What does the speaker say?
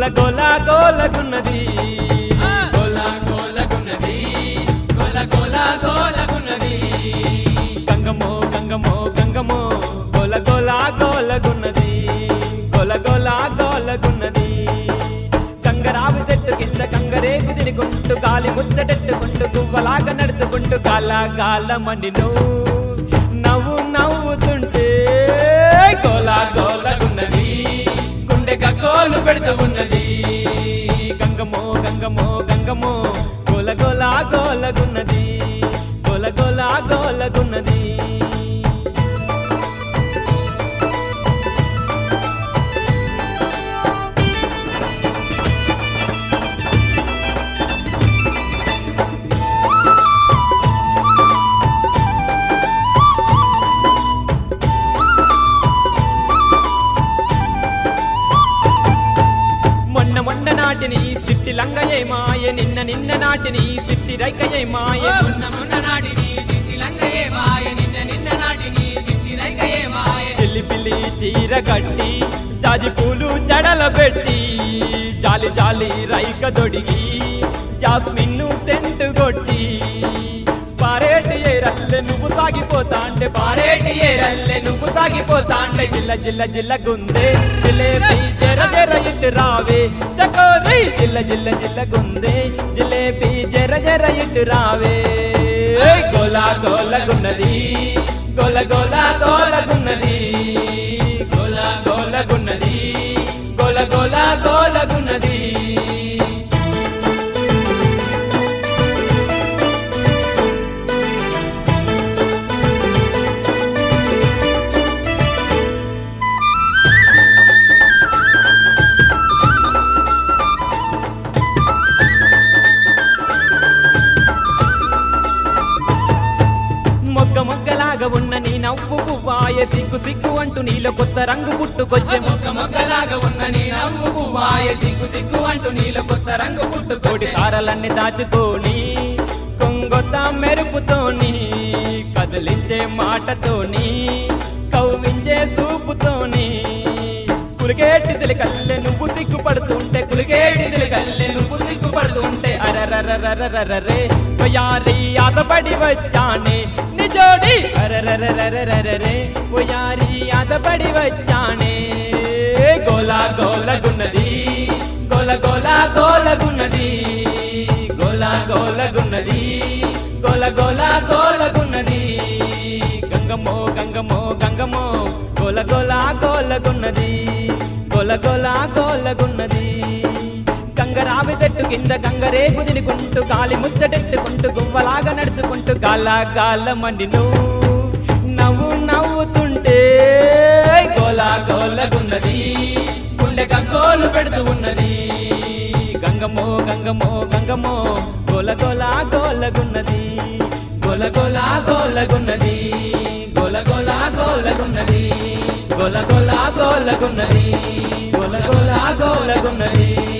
గోల గోల గోలగున్నది గోల గోలగున్నది గోల గోల గోలగున్నది గంగమో గంగమో గంగమో గోల గోల గోలగున్నది గోల గోల గోలగున్నది కంగరావి చెట్టు కింద కంగరేగు తినుకుంటూ గాలి ముద్దటెట్టుకుంటూ గువ్వలాగా నడుచుకుంటూ గాల గాల మండిను నవ్వు నవ్వుతుంటే గోల గోలగున్నది గుండె గగ్గోలు పెడుతూ ఉన్నది గంగమో గంగమో గంగమో గోల గోల గోలగున్నది గోల గోల గోలగున్నది మొన్న మొన్న నాటిని సిట్టి లంగయే మాయ నిన్న నిన్న నాటిని సిట్టి రైకయే మాయ మొన్న మొన్న నాటిని సిట్టి లంగయే మాయ నిన్న నిన్న నాటిని సిట్టి రైకయే మాయ చెల్లి పిల్లి చీర కట్టి జాజి పూలు జడల పెట్టి జాలి జాలి రైక దొడిగి జాస్మిన్ను సెంటు కొట్టి పారేటి ఏరల్లె నువ్వు సాగిపోతా అంటే పారేటి ఏరల్లె నువ్వు సాగిపోతా అంటే జిల్ల జిల్ల జిల్ల గుందే జిలేబీ జర జర ఇటు రావే చకోరీ జిల్ల జిల్ల జిల్ల గుందే జిలేబీ జర జర ఇటు రావే గోలా గోలగున్నది గోల గోల గోలగున్నది గోల గోలగున్నది గోల గోల గోలగున్నది మొగ్గ మొగ్గలాగా ఉన్న నీ నవ్వు పువ్వాయ సిగ్గు సిగ్గు అంటూ నీలో కొత్త రంగు పుట్టుకొచ్చే మొక్క మొక్కలాగా ఉన్న నీ నవ్వు పువ్వాయ సిగ్గు సిగ్గు అంటూ నీలో కొత్త రంగు కోటి పుట్టుకోటి తారలన్నీ దాచుకొని కొంగొత్త మెరుపుతోని కదిలించే మాటతోని కవ్వించే సూపుతోని కులికేటి సిలికల్లె నువ్వు సిగ్గుపడుతుంటే కులికేటి సిలికల్లె నువ్వు సిగ్గుపడుతుంటే అరరరరరరరే ఒయారి ఆశపడి వచ్చానే నిజోడి అరరరరరరరే ఒయారి ఆశపడి వచ్చానే గోలా గోలగున్నది గోల గోల గోలగున్నది గోల గోలగున్నది గోల గోల గోలగున్నది గంగమో గంగమో గంగమో గోల గోల గోలగున్నది గోల గోల గోలగున్నది గంగరావి చెట్టు కింద గంగరేగు తినుకుంటూ గాలి ముచ్చటెట్టుకుంటూ గువ్వలాగా నడుచుకుంటూ గాల గాల మండిను నవ్వు నవ్వుతుంటే గోల గోలగున్నది గుండె గగ్గోలు పెడుతూ ఉన్నది గంగమో గంగమో గంగమో గోల గోల గోలగున్నది గోల గోల గోలగున్నది గోల గోల గోలగున్నది గోల గోల గోలగున్నది గోల గోల గోలగున్నది